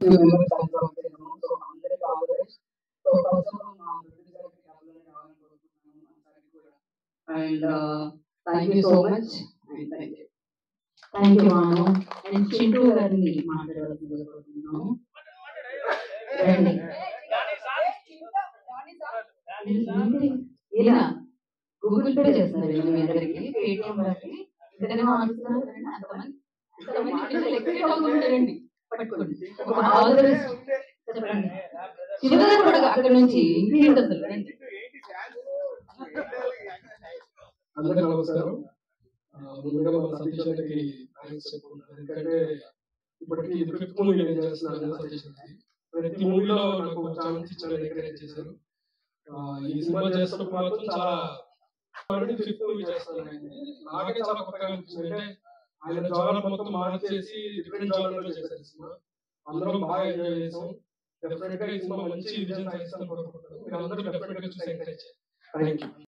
few members కలిసి పంపించాము so అందరికీ all the best so first మా ప్రొడ్యూసర్ గారికి క్యాబ్లోనే రావాలని కోరుకుంటున్నాను అందరికీ కూడా and thank you so much and thank you thank you Manu and Chintu గారిని మాట్లాడవలసిందిగా కోరుతున్నాము రండి ఏంటి? ఇలా గూగుల్ పే చేస్తున్నారు వీళ్ళు మీ అందరికి పేటిఎం గారికి ఇంతకన్నా మాట్లాడుతున్నారు రండి, అంతమంది అంతమంది పిల్లలు ఎక్కడికి అవుతుంటారండి పట్టుకోండి ఒక ఆల్ ద బెస్ట్ చెప్పండి చివరి కూడా అక్కడ నుంచి ఇంకేంటి అసలు రండి అందరికీ నమస్కారం ఆ, ముందుగా మన సతీష్ గారికి థ్యాంక్స్ చెప్పుకుంటున్నాను ఎందుకంటే ఇప్పటికి ఇది ఫిఫ్త్ మూవీ నేను చేస్తున్నాను కదా సతీష్ గారికి ప్రతి మూవీలో నాకు ఛాన్స్ ఇచ్చారు ఎంకరేజ్ చేశారు ఆ, ఈ సినిమా చేస్తున్నప్పుడు మాత్రం చాలా ఫిఫ్త్ మూవీ చేస్తాను ఆయన్ని. నాకే చాలా కొత్తగా అనిపించింది అంటే ఆయన జానర్ మొత్తం మార్చేసి డిఫరెంట్ జానర్ లో చేశారు ఈ సినిమా అందరం బాగా ఎంజాయ్ చేసాం డెఫినెట్ గా ఈ సినిమా మంచి విజయం సాధిస్తాను కోరుకుంటున్నాను మీరు అందరూ డెఫినెట్ గా చూసి ఎంకరేజ్ థ్యాంక్ యూ